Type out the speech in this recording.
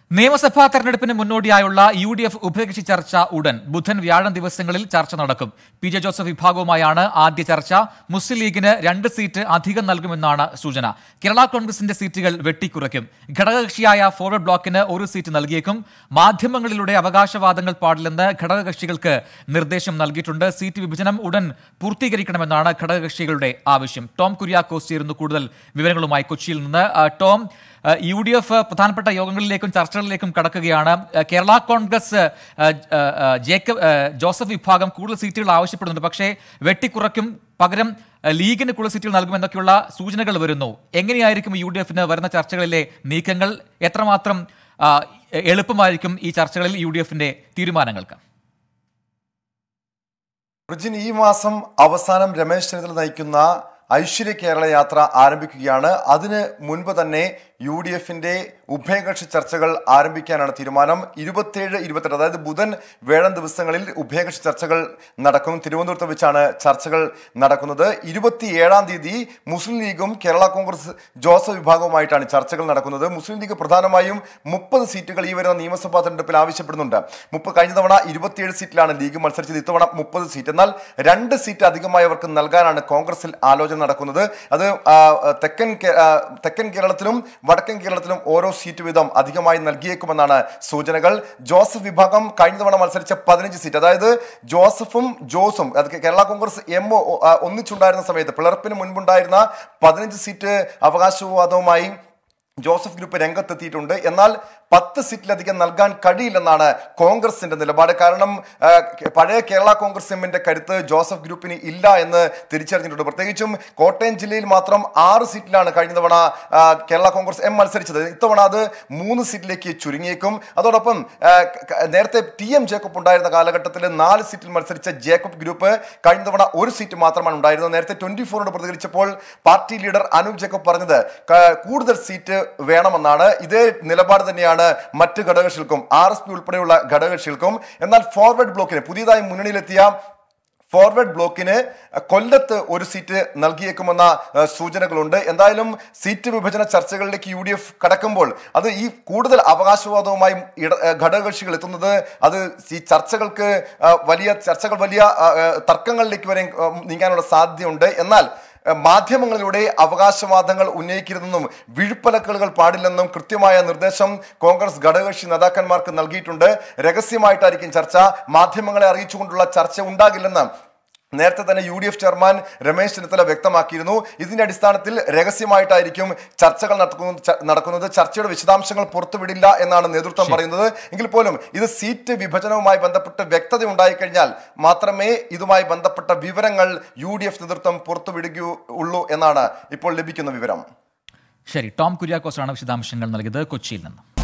നിയമസഭാ തെരഞ്ഞെടുപ്പിന് മുന്നോടിയായുള്ള യു ഡി എഫ് ഉഭയകക്ഷി ചർച്ച ഉടൻ ബുധൻ വ്യാഴം ദിവസങ്ങളിൽ ചർച്ച നടക്കും പി ജെ ജോസഫ് വിഭാഗവുമായാണ് ആദ്യ ചർച്ച മുസ്ലിം ലീഗിന് രണ്ട് സീറ്റ് അധികം നൽകുമെന്നാണ് സൂചന കേരള കോൺഗ്രസിന്റെ സീറ്റുകൾ വെട്ടിക്കുറയ്ക്കും ഘടകകക്ഷിയായ ഫോർവേഡ് ബ്ലോക്കിന് ഒരു സീറ്റ് നൽകിയേക്കും മാധ്യമങ്ങളിലൂടെ അവകാശവാദങ്ങൾ പാടില്ലെന്ന് ഘടകകക്ഷികൾക്ക് നിർദ്ദേശം നൽകിയിട്ടുണ്ട് സീറ്റ് വിഭജനം ഉടൻ പൂർത്തീകരിക്കണമെന്നാണ് ഘടകകക്ഷികളുടെ ആവശ്യം ടോം കുര്യാക്കോസ് ചേരുന്നു കൂടുതൽ വിവരങ്ങളുമായി കൊച്ചിയിൽ നിന്ന് ആ, ടോം ആ, യു ഡി എഫ് പ്രധാനപ്പെട്ട യോഗങ്ങളിലേക്കും ചർച്ചകളിലേക്കും കടക്കുകയാണ് ആ, കേരള കോൺഗ്രസ് ആ, ആ, ആ, ജേക്കബ് ആ, ജോസഫ് വിഭാഗം കൂടുതൽ സീറ്റുകൾ ആവശ്യപ്പെടുന്നുണ്ട് പക്ഷേ വെട്ടിക്കുറയ്ക്കും പകരം ആ, ലീഗിന് കൂടുതൽ സീറ്റുകൾ നൽകുമെന്നൊക്കെയുള്ള സൂചനകൾ വരുന്നു എങ്ങനെയായിരിക്കും യു ഡി എഫിന് വരുന്ന ചർച്ചകളിലെ നീക്കങ്ങൾ എത്രമാത്രം ആ, എളുപ്പമായിരിക്കും ഈ ചർച്ചകളിൽ യു ഡി എഫിന്റെ തീരുമാനങ്ങൾക്ക് റിജിൻ ഈ മാസം അവസാനം രമേശ് ചെന്നിത്തല നയിക്കുന്ന ഐശ്വര്യ കേരള യാത്ര ആരംഭിക്കുകയാണ് അതിന് മുൻപ് തന്നെ യു ഡി എഫിന്റെ ഉഭയകക്ഷി ചർച്ചകൾ ആരംഭിക്കാനാണ് തീരുമാനം ഇരുപത്തിയേഴ് ഇരുപത്തെട്ട് അതായത് ബുധൻ വേഴം ദിവസങ്ങളിൽ ഉഭയകക്ഷി ചർച്ചകൾ നടക്കും തിരുവനന്തപുരത്ത് വെച്ചാണ് ചർച്ചകൾ നടക്കുന്നത് ഇരുപത്തിയേഴാം തീയതി മുസ്ലിം ലീഗും കേരള കോൺഗ്രസ് ജോസഫ് വിഭാഗവുമായിട്ടാണ് ചർച്ചകൾ നടക്കുന്നത് മുസ്ലിം ലീഗ് പ്രധാനമായും മുപ്പത് സീറ്റുകൾ ഈ വരുന്ന നിയമസഭാ തെരഞ്ഞെടുപ്പിൽ ആവശ്യപ്പെടുന്നുണ്ട് മുപ്പത് കഴിഞ്ഞ തവണ ഇരുപത്തിയേഴ് സീറ്റിലാണ് ലീഗ് മത്സരിച്ചത് ഇത്തവണ മുപ്പത് സീറ്റ് എന്നാൽ രണ്ട് സീറ്റ് അധികമായി അവർക്ക് നൽകാനാണ് കോൺഗ്രസിൽ ആലോചന നടക്കുന്നത് അത് ആ, തെക്കൻ കേ- ആ, തെക്കൻ കേരളത്തിലും വടക്കൻ കേരളത്തിലും ഓരോ സീറ്റ് വീതം അധികമായി നൽകിയേക്കുമെന്നാണ് സൂചനകൾ ജോസഫ് വിഭാഗം കഴിഞ്ഞ തവണ മത്സരിച്ച പതിനഞ്ച് സീറ്റ് അതായത് ജോസഫും ജോസും അത് കേരള കോൺഗ്രസ് എം ഒ ആ, ഒന്നിച്ചുണ്ടായിരുന്ന സമയത്ത് പിളർപ്പിന് മുൻപുണ്ടായിരുന്ന പതിനഞ്ച് സീറ്റ് അവകാശവാദവുമായി ജോസഫ് ഗ്രൂപ്പ് രംഗത്തെത്തിയിട്ടുണ്ട് എന്നാൽ പത്ത് സീറ്റിലധികം നൽകാൻ കഴിയില്ലെന്നാണ് കോൺഗ്രസിന്റെ നിലപാട് കാരണം ആ, കെ- പഴയ കേരള കോൺഗ്രസ് എമ്മിന്റെ കരുത്ത് ജോസഫ് ഗ്രൂപ്പിന് ഇല്ല എന്ന് തിരിച്ചറിഞ്ഞിട്ടുണ്ട് പ്രത്യേകിച്ചും കോട്ടയം ജില്ലയിൽ മാത്രം ആറ് സീറ്റിലാണ് കഴിഞ്ഞ തവണ ആ, കേരള കോൺഗ്രസ് എം മത്സരിച്ചത് ഇത്തവണ അത് മൂന്ന് സീറ്റിലേക്ക് ചുരുങ്ങിയേക്കും അതോടൊപ്പം ആ, ക- ക- നേരത്തെ ടി എം ജേക്കബ് ഉണ്ടായിരുന്ന കാലഘട്ടത്തിൽ നാല് സീറ്റിൽ മത്സരിച്ച ജേക്കബ് ഗ്രൂപ്പ് കഴിഞ്ഞ തവണ ഒരു സീറ്റ് മാത്രമാണ് ഉണ്ടായിരുന്നത് നേരത്തെ ട്വന്റി ഫോറിനോട് പ്രതികരിച്ചപ്പോൾ പാർട്ടി ലീഡർ അനൂപ് ജേക്കബ് പറഞ്ഞത് ക- കൂടുതൽ സീറ്റ് വേണമെന്നാണ് ഇതേ നിലപാട് തന്നെയാണ് മറ്റ് ഘടകകക്ഷികൾക്കും ആർ എസ് പി ഉൾപ്പെടെയുള്ള ഘടകകക്ഷികൾക്കും എന്നാൽ ഫോർവേഡ് ബ്ലോക്കിന് പുതിയതായി മുന്നണിയിലെത്തിയ ഫോർവേഡ് ബ്ലോക്കിന് കൊല്ലത്ത് ഒരു സീറ്റ് നൽകിയേക്കുമെന്ന ഏഹ്, സൂചനകളുണ്ട് എന്തായാലും സീറ്റ് വിഭജന ചർച്ചകളിലേക്ക് യു ഡി എഫ് കടക്കുമ്പോൾ അത് ഈ കൂടുതൽ അവകാശവാദവുമായി ഇട ഏഹ്, ഘടകകക്ഷികൾ എത്തുന്നത് അത് ഈ ചർച്ചകൾക്ക് ആ, വലിയ ചർച്ചകൾ വലിയ ആ, ഏഹ്, തർക്കങ്ങളിലേക്ക് വരെ ഉം, നീങ്ങാനുള്ള സാധ്യതയുണ്ട് എന്നാൽ ഏഹ്, മാധ്യമങ്ങളിലൂടെ അവകാശവാദങ്ങൾ ഉന്നയിക്കരുതെന്നും വിഴുപ്പലക്കലുകൾ പാടില്ലെന്നും കൃത്യമായ നിർദ്ദേശം കോൺഗ്രസ് ഘടകകക്ഷി നേതാക്കന്മാർക്ക് നൽകിയിട്ടുണ്ട് രഹസ്യമായിട്ടായിരിക്കും ചർച്ച മാധ്യമങ്ങളെ അറിയിച്ചുകൊണ്ടുള്ള ചർച്ച ഉണ്ടാകില്ലെന്ന് നേരത്തെ തന്നെ U D F chairman Ramesh Chennithala വ്യക്തമാക്കിയിരുന്നു ഇതിന്റെ അടിസ്ഥാനത്തിൽ രഹസ്യമായിട്ടായിരിക്കും ചർച്ചകൾ നടക്കുന്നത് ച- നടക്കുന്നത് ചർച്ചയുടെ വിശദാംശങ്ങൾ പുറത്തുവിടില്ല എന്നാണ് നേതൃത്വം പറയുന്നത് എങ്കിൽ പോലും ഇത് സീറ്റ് വിഭജനവുമായി ബന്ധപ്പെട്ട് വ്യക്തത ഉണ്ടായിക്കഴിഞ്ഞാൽ മാത്രമേ ഇതുമായി ബന്ധപ്പെട്ട വിവരങ്ങൾ യു ഡി എഫ് നേതൃത്വം പുറത്തുവിടുകയുള്ളൂ എന്നാണ് ഇപ്പോൾ ലഭിക്കുന്ന വിവരം ശരി ടോം കുര്യാക്കോസാണ് വിശദാംശങ്ങൾ നൽകിയത് കൊച്ചിയിൽ നിന്ന്